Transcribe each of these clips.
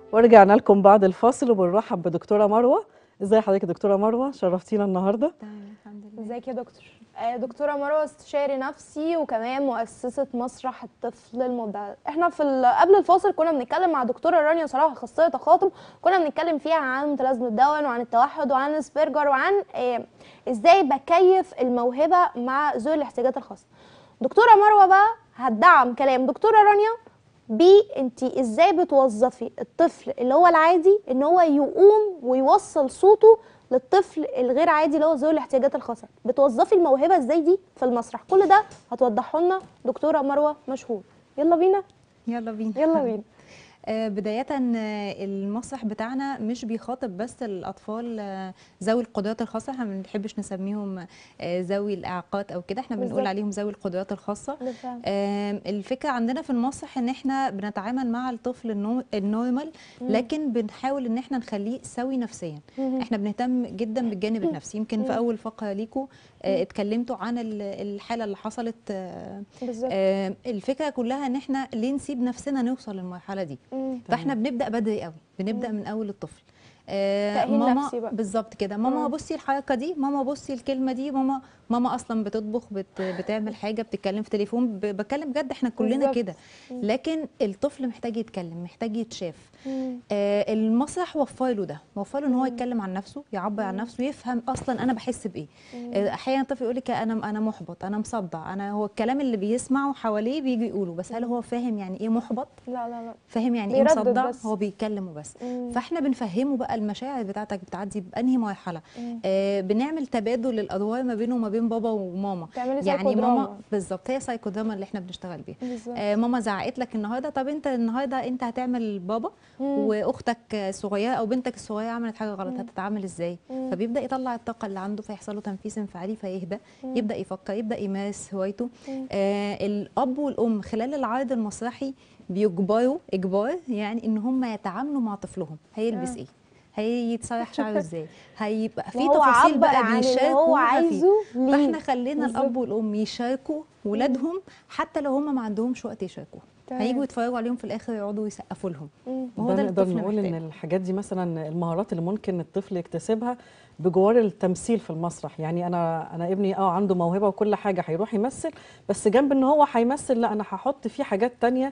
ورجعنا لكم بعد الفاصل وبنرحب بدكتوره مروه ازي حضرتك يا دكتوره مروه شرفتينا النهارده تمام الحمد لله ازيك يا دكتور آه، دكتوره مروه استشاري نفسي وكمان مؤسسه مسرح الطفل المبدع احنا في ال- قبل الفاصل كنا بنتكلم مع دكتوره رانيا صلاح اخصائيه تخاطب كنا بنتكلم فيها عن متلازمه داون وعن التوحد وعن اسبرجر وعن آه، ازاي بكيف الموهبه مع ذوي الاحتياجات الخاصه دكتوره مروه بقى هتدعم كلام دكتوره رانيا بي انت ازاي بتوظفي الطفل اللي هو العادي ان هو يقوم ويوصل صوته للطفل الغير عادي اللي هو ذوي الاحتياجات الخاصه بتوظفي الموهبه ازاي دي في المسرح كل ده هتوضحه لنا دكتوره مروه مشهور يلا بينا يلا بينا يلا بينا آه، بداية آه، المسرح بتاعنا مش بيخاطب بس الأطفال آه، ذوي القدرات الخاصة احنا ما بنحبش نسميهم آه، ذوي الإعاقات أو كده احنا بنقول بالظبط. عليهم ذوي القدرات الخاصة بالفعل آم، الفكرة عندنا في المسرح ان احنا بنتعامل مع الطفل النو- النورمال لكن بنحاول ان احنا نخليه سوي نفسيا مهم. احنا بنهتم جدا بالجانب النفسي يمكن في اول فقرة ليكوا آه، اتكلمتوا عن ال- الحالة اللي حصلت آه، بالظبط آه، الفكرة كلها ان احنا ليه نسيب نفسنا نوصل للمرحلة دي مم. فاحنا بنبدا بدري قوي بنبدا من اول الطفل آه تأهيل ماما نفسي بقى. بالظبط كده ماما مم. بصي الحركه دي ماما بصي الكلمه دي ماما ماما اصلا بتطبخ بت بتعمل حاجه بتتكلم في تليفون ب- بتكلم بجد احنا كلنا بالظبط. كده لكن الطفل محتاج يتكلم محتاج يتشاف مم. آه المسرح وفر له ده وفر له ان هو يتكلم عن نفسه يعبر عن نفسه يفهم اصلا انا بحس بايه آه احيانا الطفل يقول لك انا انا محبط انا مصدع انا هو الكلام اللي بيسمعه حواليه بيجي يقوله بس هل هو فاهم يعني ايه محبط لا لا لا فاهم يعني ايه بيردد مصدع بس. هو بيتكلم وبس مم. فاحنا بنفهمه بقى المشاعر بتاعتك بتعدي بانهي مرحله مم. آه بنعمل تبادل الادوار ما بينه وما بين بابا وماما تعملي يعني سايكودراما. ماما بالظبط هي سايكودراما اللي احنا بنشتغل بيها بالظبط آه ماما زعقت لك النهارده طب انت النهارده انت هتعمل بابا مم. واختك الصغيره او بنتك الصغيره عملت حاجه غلط هتتعامل ازاي مم. فبيبدا يطلع الطاقه اللي عنده فيحصل له تنفيذ انفعالي فيهدى يبدا يفكر يبدا يمارس هوايته آه الاب والام خلال العرض المسرحي بيجبروا اجبار يعني ان هم يتعاملوا مع طفلهم هيلبس آه. ايه هيتصرح شعره ازاي هيبقى في وهو تفاصيل عبر بقى عن اللي بيشاركوا هو فيه. عايزه ليه. فاحنا خلينا بالظبط. الاب والام يشاركوا ولادهم حتى لو هم ما عندهمش وقت يشاركوا تمام. هيجوا يتفرجوا عليهم في الاخر يقعدوا يسقفوا لهم مم. وهو ده ده اللي نقدر الطفل نقول محتاجه ان الحاجات دي مثلا المهارات اللي ممكن الطفل يكتسبها بجوار التمثيل في المسرح يعني انا انا ابني اه عنده موهبه وكل حاجه هيروح يمثل بس جنب ان هو هيمثل لا انا هحط فيه حاجات تانية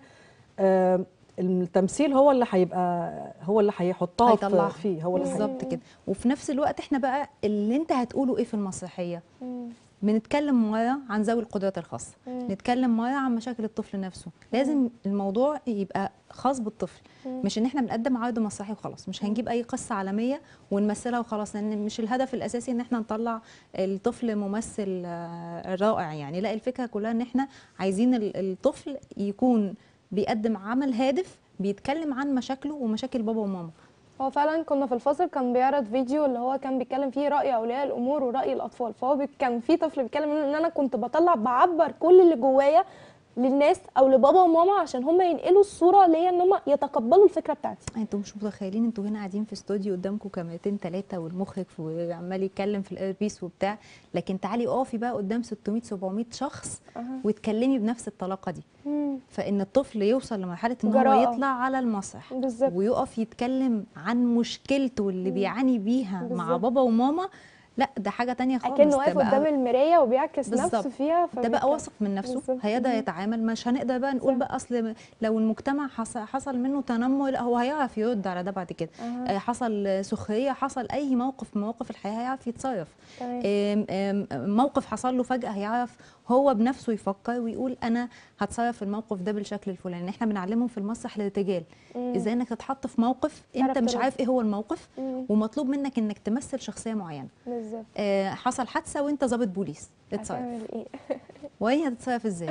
آه التمثيل هو اللي هيبقى هو اللي هيحطها في- هيطلعها. فيه هو اللي هي- بالظبط كده وفي نفس الوقت احنا بقى اللي انت هتقوله ايه في المسرحيه مم. بنتكلم مرة عن ذوي القدرات الخاصة مم. نتكلم مرة عن مشاكل الطفل نفسه لازم الموضوع يبقى خاص بالطفل مش ان احنا بنقدم عرض مسرحي وخلاص مش هنجيب اي قصة عالمية ونمثلها وخلاص لان مش الهدف الاساسي ان احنا نطلع الطفل ممثل آه، رائع يعني لا الفكرة كلها ان احنا عايزين ال- الطفل يكون بيقدم عمل هادف بيتكلم عن مشاكله ومشاكل بابا وماما هو فعلا كنا في الفاصل كان بيعرض فيديو اللي هو كان بيتكلم فيه راي اولياء الامور وراي الاطفال فهو بي- كان في طفل بيتكلم إنه ان انا كنت بطلع بعبر كل اللي جوايا للناس او لبابا وماما عشان هم ينقلوا الصوره ليا ان هم يتقبلوا الفكره بتاعتي انتوا مش متخيلين انتوا هنا قاعدين في استوديو قدامكم كاميرتين ثلاثه والمخرج وعمال يتكلم في الايربيس وبتاع لكن تعالي اقفي بقى قدام 600 700 شخص أها. واتكلمي بنفس الطلاقه دي مم. فان الطفل يوصل لمرحله ان هو جراءة. يطلع على المسرح بالظبط. ويقف يتكلم عن مشكلته اللي بيعاني بيها مع بالظبط. بابا وماما لا ده حاجه تانية خالص اكنه ده واقف بقى- قدام المرايه وبيعكس بالظبط. نفسه فيها ده بقى فبيتكلم. واثق من نفسه بالظبط. هيقدر مم. يتعامل مش هنقدر بقى نقول صح. بقى اصل لو المجتمع حصل, حصل منه تنمر لا هو هيعرف يرد على ده بعد كده أها. آه، حصل سخريه حصل اي موقف من مواقف الحياه هيعرف يتصرف تمام. آم، آم، موقف حصل له فجاه هيعرف هو بنفسه يفكر ويقول انا هتصرف في الموقف ده بالشكل الفلاني احنا بنعلمهم في المسرح الارتجال مم. ازاي انك تتحط في موقف انت تعرف مش ترد. عارف ايه هو الموقف مم. ومطلوب منك انك تمثل شخصيه معينه بالظبط آه، حصل حادثه وانت ضابط بوليس اتصرف هتعمل ايه وهي هتتصرف ازاي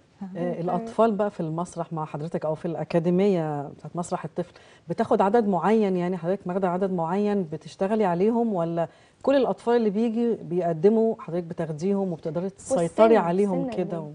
آه، الاطفال بقى في المسرح مع حضرتك او في الاكاديميه بتاعت مسرح الطفل بتاخد عدد معين يعني حضرتك واخده عدد معين بتشتغلي عليهم ولا كل الاطفال اللي بيجي بيقدموا حضرتك بتاخديهم وبتقدري تسيطري والسن- عليهم السن كده قد و...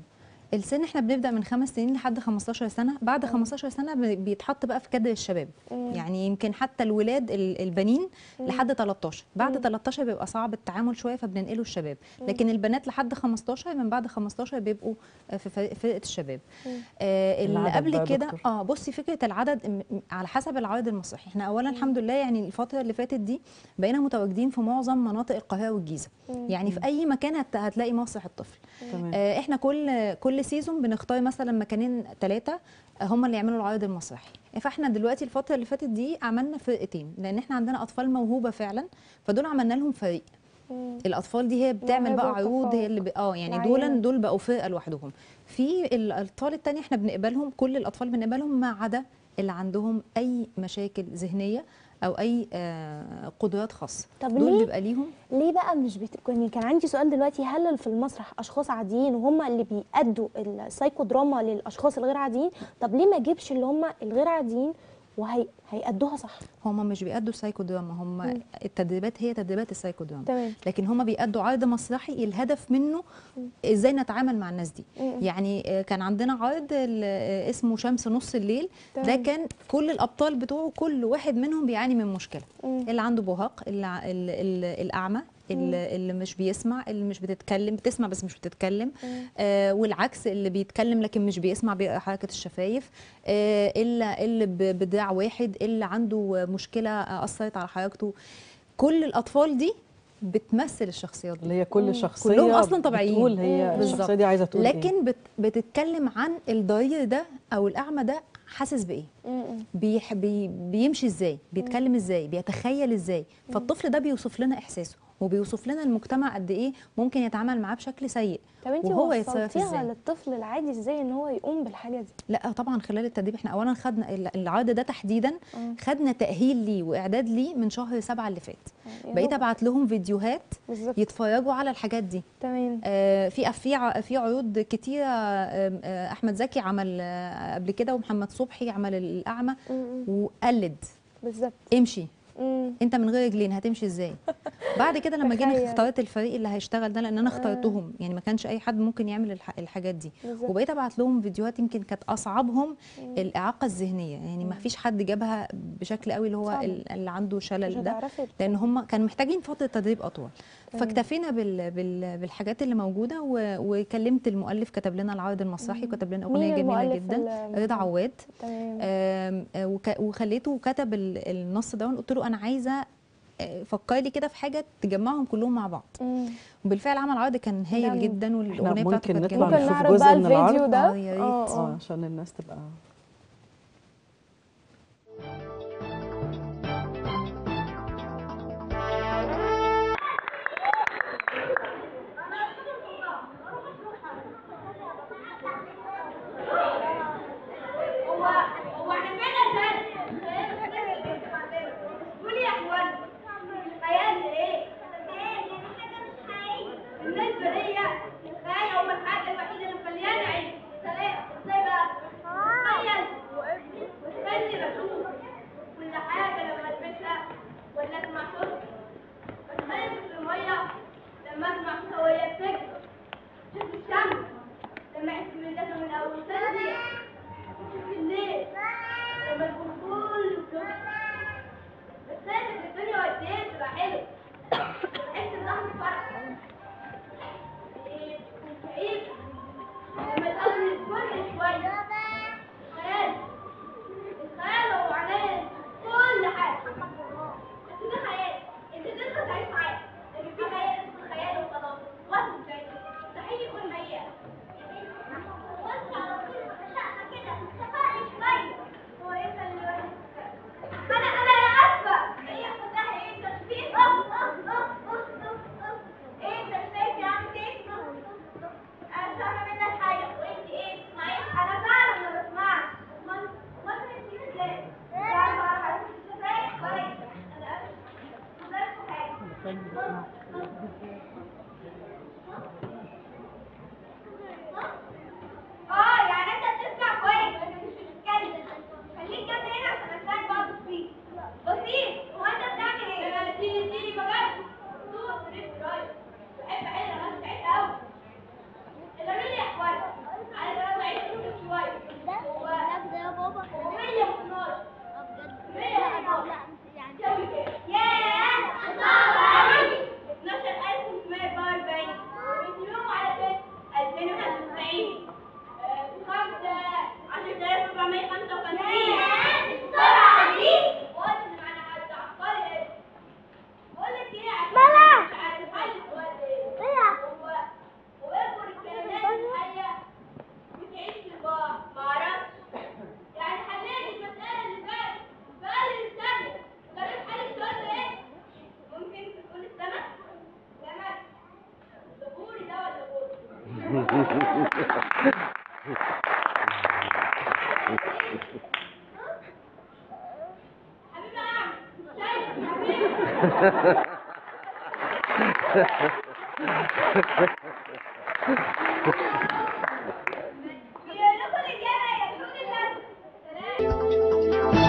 السن احنا بنبدا من خمس سنين لحد 15 سنه بعد 15 سنه ب- بيتحط بقى في كادر الشباب مم. يعني يمكن حتى الولاد ال- البنين مم. لحد 13 بعد مم. 13 بيبقى صعب التعامل شويه فبننقله الشباب لكن البنات لحد 15 من بعد 15 بيبقوا آه، في فريق- فرقه الشباب مم. آه اللي العدد قبل بقى يا كده دكتور. اه بصي فكره العدد م- م- على حسب العدد المسرحي احنا اولا الحمد لله يعني الفتره اللي فاتت دي بقينا متواجدين في معظم مناطق القاهره والجيزه مم. يعني في اي مكان هت- هتلاقي مسرح الطفل تمام آه، احنا كل كل سيزون بنختار مثلا مكانين ثلاثه هم اللي يعملوا العرض المسرحي فاحنا دلوقتي الفتره اللي فاتت دي عملنا فرقتين لان احنا عندنا اطفال موهوبه فعلا فدول عملنا لهم فريق مم. الاطفال دي هي بتعمل موهبة بقى عروض وتفوق. هي اللي ب... اه يعني العينة. دول دول بقوا فرقه لوحدهم في الاطفال التانية احنا بنقبلهم كل الاطفال بنقبلهم ما عدا اللي عندهم اي مشاكل ذهنيه او اي آه قدرات خاصه طب دول ليه؟ بيبقى ليهم ليه بقى مش بت... يعني كان عندي سؤال دلوقتي هل في المسرح اشخاص عاديين وهم اللي بيأدوا السايكو دراما للاشخاص الغير عاديين طب ليه ما اجيبش اللي هم الغير عاديين وهي هيأدوها صح هم مش بيأدوا سايكو دراما هم مم. التدريبات هي تدريبات السايكو دراما تمام لكن هم بيأدوا عرض مسرحي الهدف منه ازاي نتعامل مع الناس دي مم. يعني آه، كان عندنا عرض ال- آه، اسمه شمس نص الليل ده تمام. كان كل الابطال بتوعه كل واحد منهم بيعاني من مشكله مم. اللي عنده بهاق اللي ع- ال- ال- الاعمى اللي, اللي مش بيسمع اللي مش بتتكلم بتسمع بس مش بتتكلم مم. آه والعكس اللي بيتكلم لكن مش بيسمع بحركه الشفايف آه اللي اللي ب- بدراع واحد اللي عنده مشكله اثرت على حركته كل الاطفال دي بتمثل الشخصيات دي اللي هي كل شخصيه كلهم أصلاً طبيعيين. بتقول هي مم. الشخصيه بالظبط. دي عايزه تقول إيه. لكن بت بتتكلم عن الضرير ده او الاعمى ده حاسس بايه مم. بيح بي بيمشي ازاي بيتكلم ازاي بيتخيل ازاي فالطفل ده بيوصف لنا احساسه وبيوصف لنا المجتمع قد ايه ممكن يتعامل معاه بشكل سيء طب انت وهو يتصرف وصلتيها ازاي للطفل العادي ازاي ان هو يقوم بالحاجه دي لا طبعا خلال التدريب احنا اولا خدنا ال- العرض ده تحديدا مم. خدنا تاهيل ليه واعداد ليه من شهر سبعة اللي فات يا بقيت دوب. ابعت لهم فيديوهات بالظبط يتفرجوا على الحاجات دي تمام آه، في في ع- في عروض كتيره آه، آه، احمد زكي عمل آه، قبل كده ومحمد صبحي عمل الاعمى مم. وقلد بالظبط امشي مم. انت من غير رجلين هتمشي ازاي بعد كده لما جينا تخيل. اختارت الفريق اللي هيشتغل ده لان انا اخترتهم يعني ما كانش اي حد ممكن يعمل الح- الحاجات دي بالظبط. وبقيت ابعت لهم فيديوهات يمكن كانت اصعبهم مم. الاعاقه الذهنيه يعني ما فيش حد جابها بشكل قوي اللي هو صعب. ال- اللي عنده مش شلل ده هتعرفي لان هم كانوا محتاجين فتره تدريب اطول تمام. فاكتفينا بال... بال... بالحاجات اللي موجوده و... وكلمت المؤلف كتب لنا العرض المسرحي وكتب لنا مين اغنيه جميله المؤلف جدا ال- رضا عواد تمام آم، آه، وك- وخليته كتب ال- النص ده قلت له انا عايزه آه، فكري لي كده في حاجه تجمعهم كلهم مع بعض مم. وبالفعل عمل عرض كان هايل نعم. جدا والاغنيه بتاعته ممكن كانت نطلع جميله ممكن نشوف نعرض جزء بقى من الفيديو العرض؟ ده آه، يا ريت. اه اه اه عشان الناس تبقى هو هو احنا فين اساسا؟ قولي يا اخوان خيال ايه؟ بالنسبه ليا الخيال هو الحاجه الوحيده اللي مخلياني اعيش سلام ازاي بقى؟ تخيل واستني بشوف كل حاجه لما البسها ولا اسمع صوت بتخيل في الميه لما اسمع صوتها وهي بتجري شوف الشمس لما احس بالدفى من اول ثانيه شوف الليل لما يكون كله الصبح بس انا في الدنيا قد ايه تبقى حلو بحس بلحظه فرح إيه، كئيب لما تقابل كل شويه خيال الخيال هو معناه كل حاجه بس ده خيال انت تقدر تعيش معاه لكن في خيال اسمه خيال وخلاص وهم زي مستحيل يكون حقيقه بص على طول بشقة كده تفائل شوية هو انت اللي انا انا يا اسفة هي فتحي ايه تشبيه ايه انت مش شايف يا عم ايه انا مش فاهمة منك حاجة وانت ايه تسمعي انا فعلا ما بسمعش امال امال انت ازاي مش عارفة اعرف على الشفايف كويس انا اسف مدرسة حاجة اه يعني انت بتسمع كويس لكن مش بتتكلم خليك جنب هنا عشان اسمعك بقى بسيط بسيط هو انت بتعمل ايه؟ انا اديني اديني مجال صوت ريف رايت بحب احل الناس بتاعتها قوي قولوا لي يا اخوان تساوي كام؟ ياه صعب قوي 12544 بتلوم على كام؟ 2095 خمسة 10455 السرعة دي قلت إن معانا حد عبقري بقول لك ايه عشان مش عارف حل السؤال ده هو هو يكبر الكائنات الحية وتعيش في البحر معرفش يعني حليت المسألة اللي فاتت في أقل من ثانية طريقة حل السؤال ده ايه؟ ممكن تكون السمك؟ سمك ظهوري ده ولا غوري؟ حبيبي أعمل شايف حبيبي يا لكم الإجابة يا لكم الإجابة سلام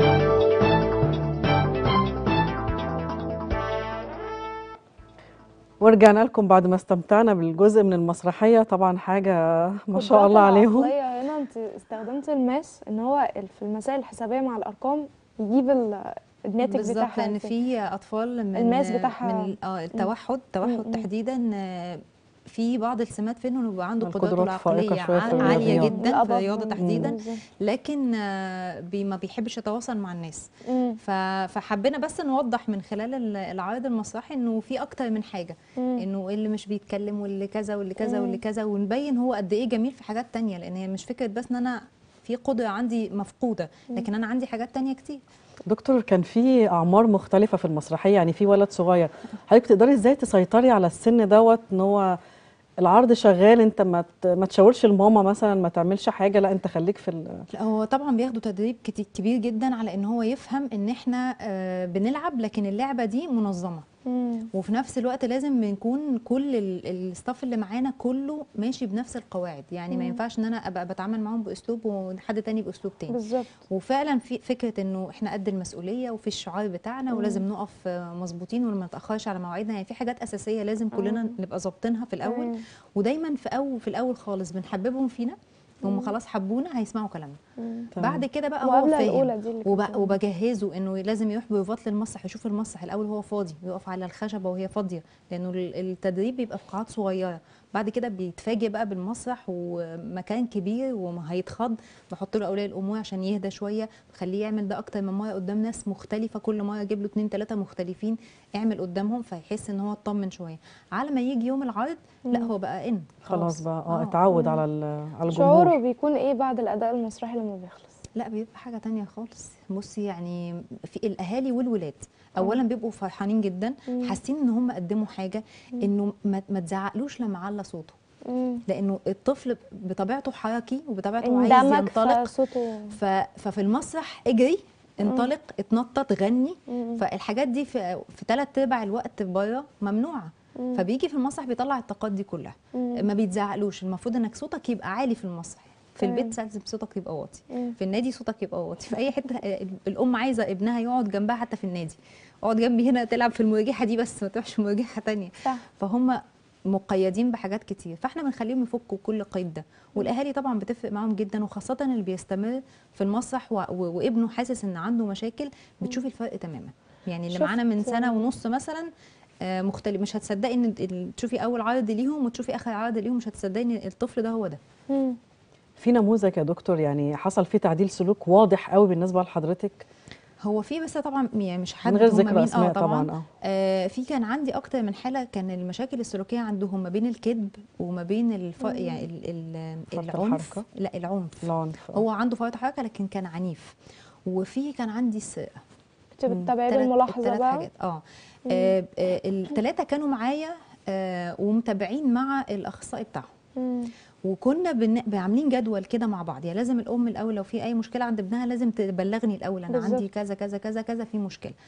ورجعنا لكم بعد ما استمتعنا بالجزء من المسرحيه طبعا حاجه ما شاء الله قدرات عليهم العقلية هنا انت استخدمت الماس ان هو ال- في المسائل الحسابيه مع الارقام يجيب ال- الناتج بالظبط بتاعها لان إزاي. في اطفال من الماس بتاعها- من اه التوحد التوحد مم. تحديدا آه، في بعض السمات فيه انه بيبقى عنده القدرات قدراته فائقة العقليه شوية في عال- عاليه الرياضيات. جدا في الأبض. الرياضه مم. تحديدا بالظبط. لكن آه، بي ما بيحبش يتواصل مع الناس مم. ف- فحبينا بس نوضح من خلال ال- العرض المسرحي انه في اكتر من حاجه مم. انه اللي مش بيتكلم واللي كذا واللي كذا مم. واللي كذا ونبين هو قد ايه جميل في حاجات تانية لان هي مش فكره بس ان انا في قدره عندي مفقوده لكن انا عندي حاجات تانية كتير دكتور كان في اعمار مختلفه في المسرحيه يعني في ولد صغير حضرتك تقدري ازاي تسيطري على السن دوت ان هو العرض شغال انت ما ت- ما تشاورش لماما مثلا ما تعملش حاجه لا انت خليك في ال- لا هو طبعا بياخدوا تدريب كتي- كبير جدا على ان هو يفهم ان احنا آه، بنلعب لكن اللعبه دي منظمه مم. وفي نفس الوقت لازم بنكون كل ال- الستاف اللي معانا كله ماشي بنفس القواعد يعني ما مم. ينفعش ان انا ابقى بتعامل معاهم باسلوب وحد تاني باسلوب تاني بالظبط وفعلا في فكره انه احنا قد المسؤوليه وفي الشعار بتاعنا ولازم نقف آه، مظبوطين وما نتاخرش على مواعيدنا يعني في حاجات اساسيه لازم كلنا نبقى ظابطينها في الاول مم. ودايما في اول في الاول خالص بنحببهم فينا هم خلاص حبونا هيسمعوا كلامنا مم. تمام. بعد كده بقى هو وقبل فاهم الأولى دي اللي وب- كنت- وبجهزه انه لازم يروح بيفاط للمسرح يشوف المسرح الاول هو فاضي يقف على الخشبه وهي فاضيه لانه ال- التدريب بيبقى في قاعات صغيره بعد كده بيتفاجئ بقى بالمسرح ومكان كبير وهيتخض بحط له اولياء الامور عشان يهدى شويه بخليه يعمل ده اكتر من مره قدام ناس مختلفه كل مره اجيب له اتنين تلاته مختلفين اعمل قدامهم فيحس ان هو اطمن شويه على ما يجي يوم العرض لا هو بقى ان خلاص بقى اه اتعود على ال- على شعوره الجمهور بيكون ايه بعد الاداء المسرحي لما بيخلص لا بيبقى حاجة تانية خالص بصي يعني في الأهالي والولاد أولا بيبقوا فرحانين جدا حاسين إن هم قدموا حاجة إنه ما, ما تزعقلوش لما على صوته مم. لأنه الطفل بطبيعته حركي وبطبيعته عايز اندمج ينطلق فصوته ف... ففي المسرح اجري انطلق اتنطط غني مم. فالحاجات دي في في ثلاث ارباع الوقت بره ممنوعه مم. فبيجي في المسرح بيطلع الطاقات دي كلها مم. ما بيتزعقلوش المفروض انك صوتك يبقى عالي في المسرح في تمام. البيت لازم صوتك يبقى واطي مم. في النادي صوتك يبقى واطي في اي حته آه، الام عايزه ابنها يقعد جنبها حتى في النادي اقعد جنبي هنا تلعب في المرجحه دي بس ما تروحش في مرجحه تانية صح فهم مقيدين بحاجات كتير فاحنا بنخليهم يفكوا كل قيد ده والاهالي طبعا بتفرق معاهم جدا وخاصه اللي بيستمر في المسرح و... و... وابنه حاسس ان عنده مشاكل بتشوفي الفرق تماما يعني اللي معانا من شفت- سنه ونص مثلا آه، مختلف مش هتصدقي ان ال- تشوفي اول عرض ليهم وتشوفي اخر عرض ليهم مش هتصدقي ان الطفل ده هو ده مم. في نموذج يا دكتور يعني حصل فيه تعديل سلوك واضح قوي بالنسبه لحضرتك هو في بس طبعا يعني مش حد من غير هم ذكر مين اسماء طبعا اه آه في كان عندي اكتر من حاله كان المشاكل السلوكيه عندهم ما بين الكذب وما بين الف... يعني ال... ال... فرط العنف الحركة. لا العنف العنف آه. هو عنده فرط حركه لكن كان عنيف وفي كان عندي السرقه كنت بتتابعيه تلات- بالملاحظه التلات بقى حاجات اه, آه, آه الثلاثه كانوا معايا آه ومتابعين مع الاخصائي بتاعهم مم. وكنا بن... عاملين جدول كده مع بعض يعني لازم الام الاول لو في اي مشكله عند ابنها لازم تبلغني الاول انا بالظبط. عندي كذا كذا كذا كذا في مشكله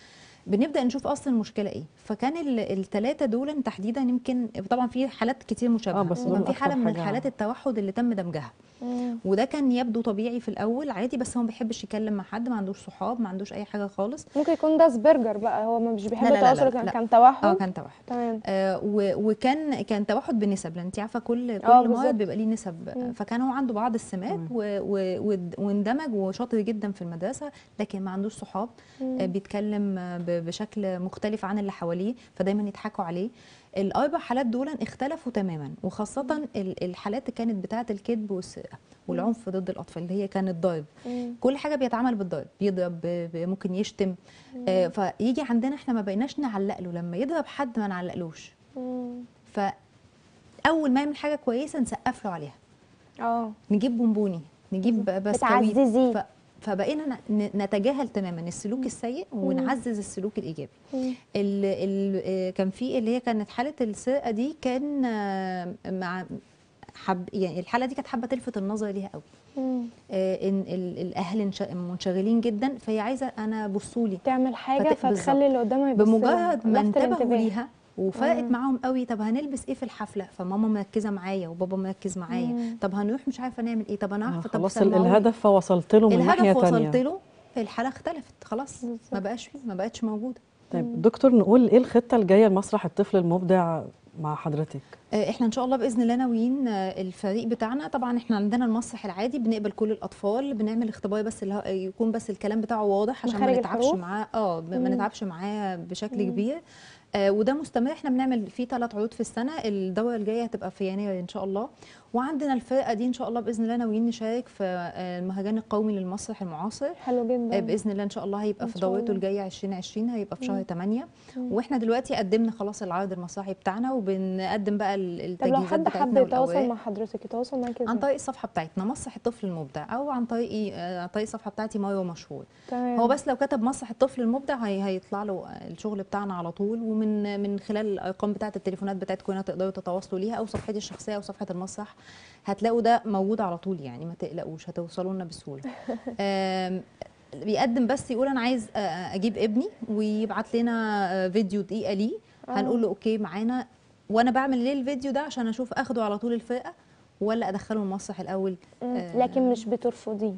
بنبدا نشوف اصلا المشكله ايه فكان الثلاثه دول تحديدا يمكن طبعا في حالات كتير مشابهه آه، بس دول وكان في أكتر حاله من حاجة- حالات التوحد اللي تم دمجها مم. وده كان يبدو طبيعي في الاول عادي بس هو ما بيحبش يتكلم مع حد ما عندوش صحاب ما عندوش اي حاجه خالص ممكن يكون ده سبرجر بقى هو مش بيحب لا، لا، لا، التواصل لا، كان لا. كان توحد اه كان توحد تمام آه و- وكان كان توحد بالنسب لان انت عارفه كل آه، كل بالظبط. مرض بيبقى ليه نسب مم. فكان هو عنده بعض السمات و- و- ود- واندمج وشاطر جدا في المدرسه لكن ما عندوش صحاب آه بيتكلم آه، ب- بشكل مختلف عن اللي حواليه فدايما يضحكوا عليه الاربع حالات دول اختلفوا تماما وخاصه ال- الحالات اللي كانت بتاعه الكذب والسرقه والعنف ضد الاطفال اللي هي كانت ضرب مم. كل حاجه بيتعمل بالضرب بيضرب ب- ب- ممكن يشتم آه فيجي عندنا احنا ما بقيناش نعلق له لما يضرب حد ما نعلقلوش مم. فاول ما يعمل حاجه كويسه نسقف له عليها اه نجيب بونبوني نجيب بسكويت بتعززيه. ف... فبقينا ن- نتجاهل تماما السلوك السيء ونعزز السلوك الايجابي مم. ال ال آه، كان في اللي هي كانت حاله السرقه دي كان آه، مع حب يعني الحاله دي كانت حابه تلفت النظر ليها قوي مم. آه، ان ال- الاهل انش- منشغلين جدا فهي عايزه انا بصوا لي تعمل حاجه فت- فتخلي اللي قدامها يبص لها. بمجرد ما لفت انتبهوا الانتباه. ليها وفرقت مم. معاهم قوي طب هنلبس ايه في الحفله فماما مركزه معايا وبابا مركز معايا مم. طب هنروح مش عارفه نعمل ايه طب انا آه، عارفه طب خلاص ال- سمعوني. الهدف وصلت له من ناحيه الهدف تانية وصلت له الحاله اختلفت خلاص بالظبط. ما بقاش فيه ما بقتش موجوده طيب دكتور نقول ايه الخطه الجايه لمسرح الطفل المبدع مع حضرتك آه، احنا ان شاء الله باذن الله ناويين آه، الفريق بتاعنا طبعا احنا عندنا المسرح العادي بنقبل كل الاطفال بنعمل اختبار بس اللي هو يكون بس الكلام بتاعه واضح عشان ما مخارج نتعبش الحروف؟ معاه اه ب- ما مم. نتعبش معاه بشكل كبير آه وده مستمر احنا بنعمل فيه ثلاث عروض في السنه الدوره الجايه هتبقى في يناير ان شاء الله وعندنا الفرقه دي ان شاء الله باذن الله ناويين نشارك في آه، المهرجان القومي للمسرح المعاصر حلو جدا آه، باذن الله ان شاء الله هيبقى إن في شاء دورته الله. الجايه 2020 هيبقى في شهر مم. 8 مم. واحنا دلوقتي قدمنا خلاص العرض المسرحي بتاعنا وبنقدم بقى ال- طب لو التجهيزات حد بتاعتنا حب يتواصل والأوراق. مع حضرتك يتواصل معاك ازاي عن طريق الصفحه بتاعتنا مسرح الطفل المبدع او عن طريق إيه؟ آه، عن طريق الصفحه بتاعتي مروه مشهور تمام هو بس لو كتب مسرح الطفل المبدع هي هيطلع له الشغل بتاعنا على طول ومن من خلال الارقام بتاعه التليفونات بتاعتكم هنا تقدروا تتواصلوا ليها او صفحتي الشخصيه او صفحه المسرح هتلاقوا ده موجود على طول يعني ما تقلقوش هتوصلوا لنا بسهوله آم، بيقدم بس يقول انا عايز آه، اجيب ابني ويبعت لنا آه، فيديو دقيقه ليه آه. هنقول له اوكي معانا وانا بعمل ليه الفيديو ده عشان اشوف اخده على طول الفرقه ولا ادخله المسرح الاول مم. آه، لكن مش بترفضيه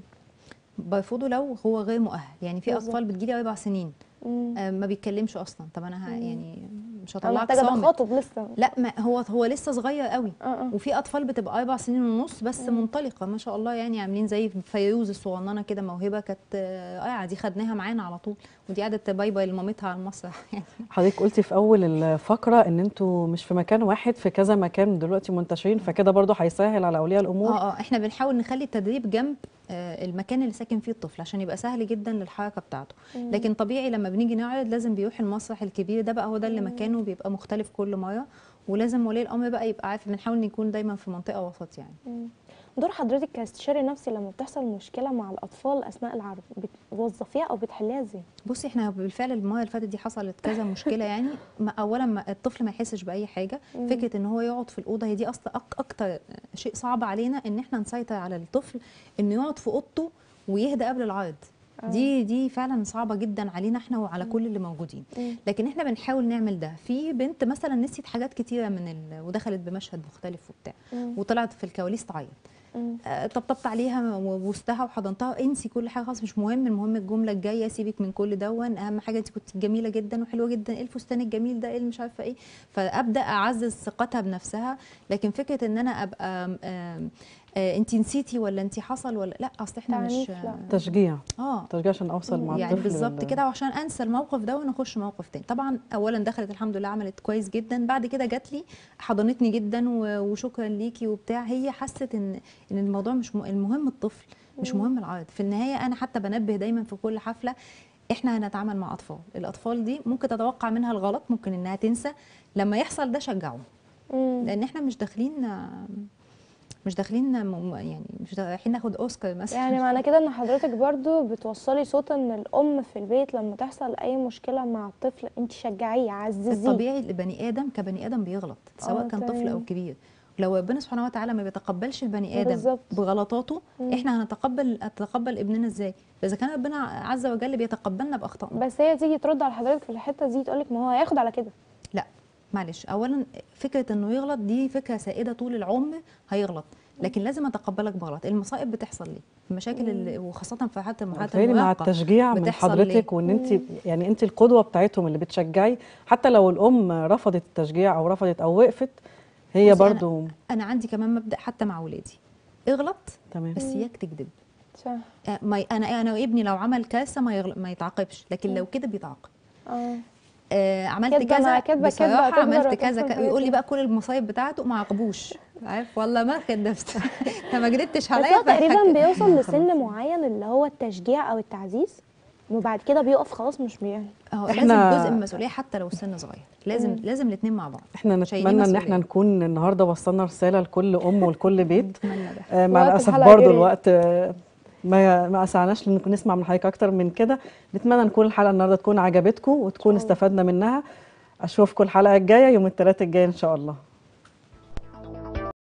برفضه لو هو غير مؤهل يعني في بالظبط. اطفال بتجيلي اربع سنين مم. آه، ما بيتكلمش اصلا طب انا ه- مم. يعني مش انا هطلعك محتاجه صامت تخاطب لسه لا ما هو هو لسه صغير قوي اه اه وفي اطفال بتبقى اربع سنين ونص بس منطلقه ما شاء الله يعني عاملين زي فيروز الصغننه كده موهبه كانت آه، قاعده دي خدناها معانا على طول ودي قعدت باي باي لمامتها على المسرح يعني حضرتك قلتي في اول الفقره ان انتوا مش في مكان واحد في كذا مكان دلوقتي منتشرين فكده برضو هيسهل على اولياء الامور اه اه احنا بنحاول نخلي التدريب جنب آه، المكان اللي ساكن فيه الطفل عشان يبقى سهل جدا للحركه بتاعته لكن طبيعي لما بنيجي نعرض لازم بيروح المسرح الكبير ده بقى هو ده اللي مكانه بيبقى مختلف كل مره ولازم ولي الامر بقى يبقى عارف بنحاول نكون دايما في منطقه وسط يعني مم. دور حضرتك كاستشاري نفسي لما بتحصل مشكله مع الاطفال اثناء العرض بتوظفيها او بتحليها ازاي بصي احنا بالفعل المره اللي فاتت دي حصلت كذا مشكله يعني ما اولا ما الطفل ما يحسش باي حاجه مم. فكره ان هو يقعد في الاوضه هي دي اصلا أك اكتر شيء صعب علينا ان احنا نسيطر على الطفل انه يقعد في اوضته ويهدى قبل العرض آه. دي دي فعلا صعبه جدا علينا احنا وعلى كل اللي موجودين مم. لكن احنا بنحاول نعمل ده في بنت مثلا نسيت حاجات كتيره من ال... ودخلت بمشهد مختلف وبتاع مم. وطلعت في الكواليس تعيط مم. آه، طبطبت عليها وبوستها وحضنتها انسي كل حاجه خلاص مش مهم المهم الجمله الجايه سيبك من كل دون اهم حاجه انت كنت جميله جدا وحلوه جدا ايه الفستان الجميل ده ايه اللي مش عارفه ايه فابدا اعزز ثقتها بنفسها لكن فكره ان انا ابقى آم، آم، آه، انت نسيتي ولا انت حصل ولا لا اصل احنا مش تعنيف لا. تشجيع اه تشجيع عشان اوصل مع يعني الطفل بالظبط لل- كده وعشان انسى الموقف ده ونخش موقف تاني طبعا اولا دخلت الحمد لله عملت كويس جدا بعد كده جات لي حضنتني جدا و- وشكرا ليكي وبتاع هي حست ان ان الموضوع مش م- المهم الطفل مش مهم العرض في النهايه انا حتى بنبه دايما في كل حفله احنا هنتعامل مع اطفال الاطفال دي ممكن تتوقع منها الغلط ممكن انها تنسى لما يحصل ده شجعه مم. لان احنا مش داخلين مش داخلين م- يعني مش رايحين ناخد اوسكار مثلا يعني معنى كده ان حضرتك برضو بتوصلي صوت ان الام في البيت لما تحصل اي مشكله مع الطفل انت شجعيه عززيه الطبيعي البني ادم كبني ادم بيغلط سواء آه، كان طفل او تمام. كبير لو ربنا سبحانه وتعالى ما بيتقبلش البني ادم بالظبط. بغلطاته مم. احنا هنتقبل نتقبل ابننا ازاي فاذا كان ربنا عز وجل بيتقبلنا باخطائنا بس هي تيجي ترد على حضرتك في الحته دي تقول لك ما هو هياخد على كده لا معلش اولا فكره انه يغلط دي فكره سائده طول العمر هيغلط لكن لازم اتقبلك بغلط المصائب بتحصل ليه المشاكل اللي وخاصه في حالات المرحله بتهيألي مع المراهقه التشجيع من بتحصل حضرتك وان انت يعني انت القدوه بتاعتهم اللي بتشجعي حتى لو الام رفضت التشجيع او رفضت او وقفت هي بصي، أنا- برضو انا عندي كمان مبدا حتى مع ولادي اغلط تمام بس اياك تكذب صح آه، ما ي- انا انا وابني لو عمل كارثه ما يغل... ما يتعاقبش لكن لو كده بيتعاقب اه آه عملت كدبة مع كذا كدبة، كدبة بصراحه هتكبر عملت وتحصل كذا كذا حاجات يقول لي كده. بقى كل المصايب بتاعته ما عاقبوش عارف والله ما كدبت انت ما كدبتش بس عليا هو تقريبا فهك- بيوصل لسن معين اللي هو التشجيع او التعزيز وبعد كده بيقف خلاص مش بيعمل اهو إحنا- لازم جزء من المسؤوليه حتى لو السن صغير لازم مم. لازم الاثنين مع بعض احنا شايلين نتمنى ان مسؤولية. احنا نكون النهارده وصلنا رساله لكل ام ولكل بيت نتمنى ده آه، مع وقت الاسف الحلقة برضو جري. الوقت آه، ما ما اسعناش ان نسمع من حضرتك اكتر من كده نتمنى نكون الحلقه النهارده تكون عجبتكم وتكون استفدنا منها اشوفكم الحلقه الجايه يوم الثلاثاء الجاي ان شاء الله